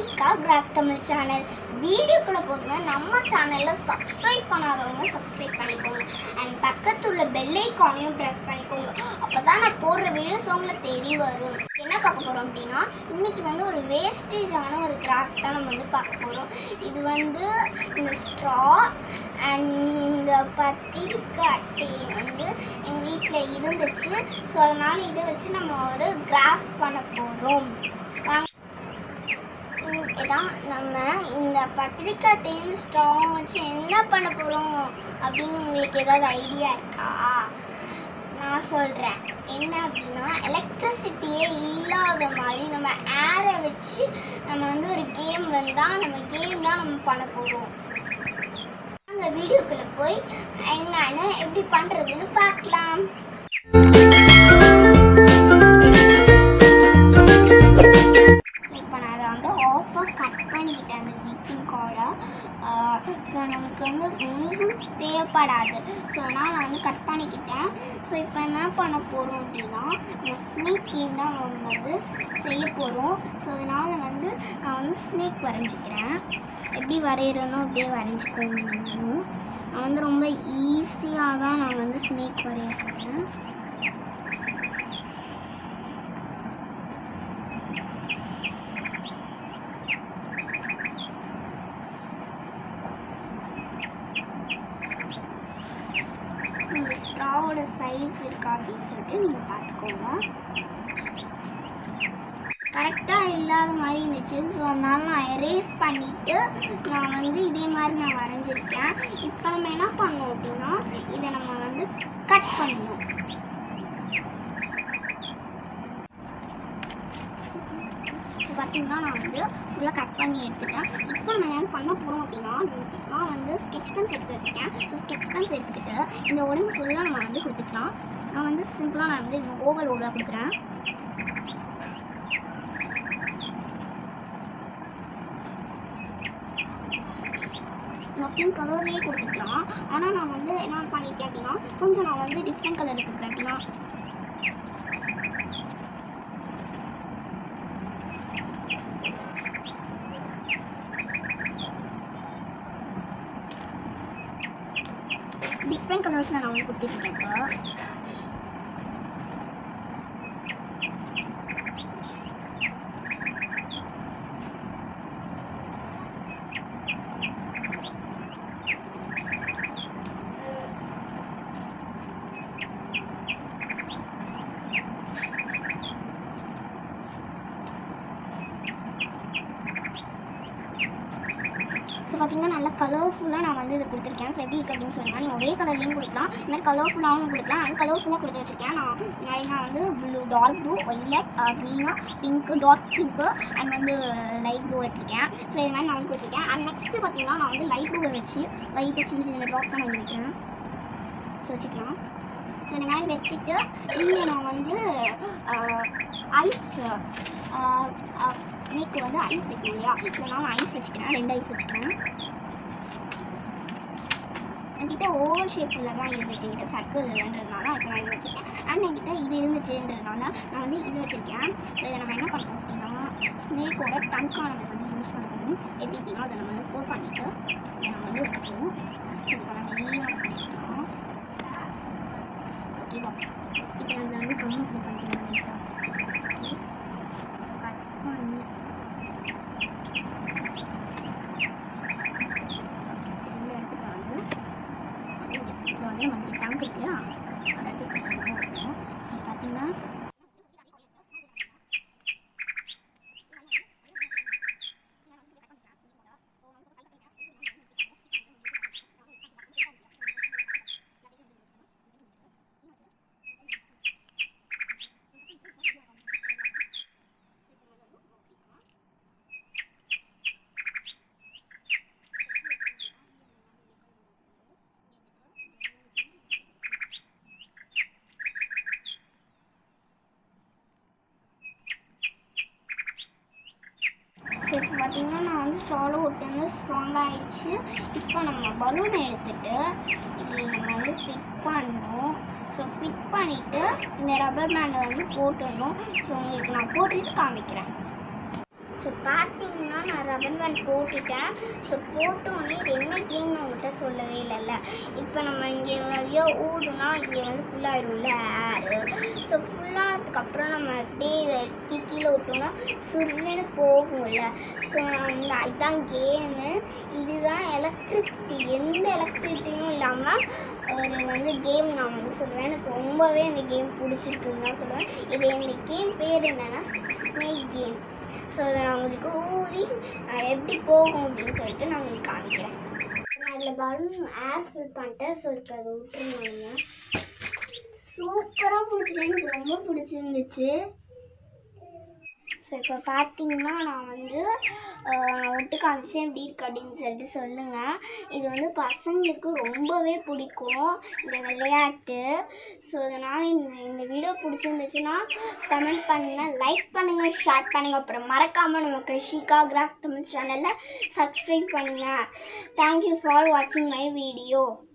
Anika craft Tamil channel வீடியோக்குள்ள போகுங்க நம்ம சேனலில் சப்ஸ்கிரைப் பண்ணாதவங்க சப்ஸ்கிரைப் பண்ணிக்கோங்க அண்ட் பக்கத்துல உள்ள பெல் ஐக்கானையும் ப்ரெஸ் பண்ணிக்கோங்க அப்போ தான் நான் போடுற வீடியோஸ் உங்களை தேடி வரும் என்ன பார்க்க போகிறோம் அப்படின்னா இன்னைக்கு வந்து ஒரு வேஸ்டேஜான ஒரு கிராஃப்ட் தான் நம்ம வந்து பார்க்க போகிறோம் இது வந்து இந்த ஸ்ட்ரா அண்ட் இந்த பத்திரிக்கை அட்டை வந்து எங்கள் வீட்டில் இருந்துச்சு ஸோ அதனால் இதை வச்சு நம்ம ஒரு கிராஃப்ட் பண்ண போகிறோம் வாங்க ம், இதான் நம்ம இந்த பத்திரிக்கை அட்டையும் ஸ்ட்ராங் வச்சு என்ன பண்ண போகிறோம் அப்படின்னு உங்களுக்கு ஏதாவது ஐடியா இருக்கா நான் சொல்கிறேன் என்ன அப்படின்னா எலக்ட்ரிசிட்டியே இல்லாத மாதிரி நம்ம ஏரை வச்சு நம்ம வந்து ஒரு கேம் வந்தால் நம்ம கேம் தான் நம்ம பண்ண போகிறோம் அந்த வீடியோக்குள்ளே போய் என்னன்னு எப்படி பண்ணுறதுன்னு பார்க்கலாம் இப்போ நான் அதை வந்து ஆஃபாக கட் பண்ணிக்கிட்டேன் அந்த greeting கார்டை ஸோ நமக்கு வந்து ஒன்றும் தேவைப்படாது ஸோ அதனால் நான் வந்து கட் பண்ணிக்கிட்டேன் ஸோ இப்போ என்ன பண்ண போகிறோம் அப்படின்னா நம்ம ஸ்னேக் கேம் தான் நம்ம வந்து செய்ய போகிறோம் ஸோ அதனால் வந்து நான் வந்து ஸ்னேக் வரைஞ்சிக்கிறேன் எப்படி வரைகிறனோ அப்படியே வரைஞ்சிக்கோங்க நீங்களும் நான் வந்து ரொம்ப ஈஸியாக தான் நான் வந்து ஸ்னேக் வரைய போகிறேன் இந்த ஸ்ட்ராவோட சைஸ் இருக்கா அப்படின்னு சொல்லிட்டு நீங்கள் பார்த்துக்கோங்க கரெக்டாக இல்லாத மாதிரி இருந்துச்சு ஸோ அதனால நான் எரேஸ் பண்ணிவிட்டு நான் வந்து இதே மாதிரி நான் வரைஞ்சிருக்கேன் இப்போ நம்ம என்ன பண்ணோம் அப்படின்னா இதை நம்ம வந்து கட் பண்ணணும் இப்போ பார்த்தீங்கன்னா நான் வந்து ஃபுல்லாக கட் பண்ணி எடுத்துட்டேன் இப்போ நம்ம என்ன பண்ண போகிறோம் அப்படின்னா நான் வந்து ஸ்கெட்ச் பென்ஸ் எடுத்து வச்சுருக்கேன் ஸோ ஸ்கெட்ச் பென்ஸ் எடுத்துக்கிட்டு இந்த உடம்பு ஃபுல்லாக நம்ம வந்து கொடுத்துக்கலாம் நான் வந்து சிம்பிளாக நான் வந்து ஓவல் ஓவலாக கொடுக்குறேன் நான் பிங்க் கலர்லேயே கொடுத்துக்கலாம் ஆனால் நான் வந்து என்ன பண்ணியிருக்கேன் அப்படின்னா கொஞ்சம் நான் வந்து டிஃப்ரெண்ட் கலர் கொடுக்குறேன் அப்படின்னா டிஃப்ரெண்ட் கலர்ஸில் நான் வந்து கொடுத்துருக்கேன் இப்போ ஸோ பார்த்தீங்கன்னா நல்லா கலர்ஃபுல்லாக நான் வந்து இது கொடுத்துருக்கேன் ஸோ எப்படி இருக்குது அப்படின்னு சொன்னால் நீங்கள் ஒரே கலர்லேயும் கொடுக்கலாம் இந்த மாதிரி கலர்ஃபுல்லாகவும் கொடுக்கலாம் அது கலர்ஃபுல்லாக கொடுத்து வச்சுருக்கேன் நான் நான் நான் வந்து blue dark blue violet green pink dark pink and வந்து லைட் ப்ளூ எடுத்திருக்கேன் ஸோ இது மாதிரி நான் வந்து கொடுத்துருக்கேன் அண்ட் நெக்ஸ்ட்டு பார்த்தீங்கன்னா நான் வந்து லைட் ப்ளூவை வச்சு லைட்டை சின்ன சின்ன ட்ராப் தான் வாங்கி வைக்கிறேன் ஸோ வச்சுக்கலாம் ஸோ இந்த மாதிரி வச்சுட்டு இங்கே நான் வந்து ஐஸ் ஸ்னேக்கு வந்து ஐஸ் வைக்கணும் இல்லையா ஸோ நான் ஐஸ் வச்சுக்கிறேன் ரெண்டு ஐஸ் வச்சுக்கிறேன் என்கிட்ட ஓவர் ஷேப்பில் தான் இருந்துச்சு என்கிட்ட சர்க்கிள் இல்லைன்றதுனால அதுக்கு நான் இது வச்சுருக்கேன் அண்ட் என்கிட்ட இது இருந்துச்சுன்றதுனால நான் வந்து இது வச்சுருக்கேன் ஸோ இதை நம்ம என்ன பண்ணணும் அப்படின்னா ஸ்னேக்கோட டங்கான நம்ம வந்து யூஸ் பண்ணணும் எப்படி அப்படின்னா அதை நம்ம வந்து ஃபோர் பண்ணிவிட்டு இதை நம்ம வந்து வச்சுக்கணும் ஸோ இப்போ நம்ம ஈஸியாக பண்ணிக்கலாம் ஓகேவா இப்போ நம்ம வந்து கம்மி பண்ணிக்கலாம் கட் பண்ணி இந்த இடத்துக்கு வந்து இது வந்து நமக்கு டங்க் இல்லையா அதை எடுத்து வைக்கணும் ஸோ பார்த்தீங்கன்னா ஸோ இப்போ பார்த்தீங்கன்னா நான் வந்து ஸ்ட்ராவில் ஒட்டு வந்து ஸ்ட்ராங் ஆயிடுச்சு இப்போ நம்ம பலூனை எடுத்துட்டு இதில் நம்ம வந்து ஃபிட் பண்ணணும் ஸோ ஃபிட் பண்ணிவிட்டு இந்த ரப்பர் பேண்டை வந்து போட்டுடணும் ஸோ உங்களுக்கு நான் போட்டுட்டு காமிக்கிறேன் ஸோ பார்த்தீங்கன்னா நான் ரப்பர் பேண்ட் போட்டுட்டேன் ஸோ போட்டோடனே இது என்ன கேம் நான் உங்கள்கிட்ட சொல்லவே இல்லைல்ல இப்போ நம்ம இங்கே வழியா ஊதுனா இங்கே வந்து ஃபுல்லாகிடும்ல ஏரு ஸோ ஃபுல்லானதுக்கப்புறம் நம்ம அப்படியே இதை எடுத்து கீழே விட்டோம்னா சுருன்னு போகும்ல ஸோ அந்த இதுதான் கேமு இதுதான் எலக்ட்ரிசிட்டி எந்த எலக்ட்ரிசிட்டியும் இல்லாமல் ஒரு வந்து கேம் நான் வந்து சொல்லுவேன் எனக்கு ரொம்பவே இந்த கேம் பிடிச்சிருக்குன்னு தான் சொல்லுவேன் இது இந்த கேம் பேர் என்னன்னா ஸ்னேக் கேம் ஸோ அதை நான் உங்களுக்கு ஊதி அஹ், எப்படி போகும் அப்படின்னு சொல்லிட்டு நான் உங்களுக்கு காமிக்கிறேன் நான் அதில் பலூன் ஏர் ஃபில் பண்ணிட்டேன் ஸோ இப்போ அதை விட்டுருந்தாங்க சூப்பராக பிடிச்சது எனக்கு ரொம்ப பிடிச்சிருந்துச்சு ஸோ இப்போ பார்த்தீங்கன்னா நான் வந்து ஆஹ், ஒட்டு காமிச்சேன் எப்படி இருக்கு அப்படின்னு சொல்லிட்டு சொல்லுங்கள் இது வந்து பசங்களுக்கு ரொம்பவே பிடிக்கும் இந்த விளையாட்டு ஸோ அதனால் இந்த இந்த வீடியோ பிடிச்சிருந்துச்சுன்னா கமெண்ட் பண்ணுங்கள் லைக் பண்ணுங்கள் ஷேர் பண்ணுங்கள் அப்புறம் மறக்காமல் நம்ம கிருஷிகா கிராஃப்ட் தமிழ் சேனலில் சப்ஸ்கிரைப் பண்ணுங்கள் தேங்க்யூ ஃபார் வாட்சிங் மை வீடியோ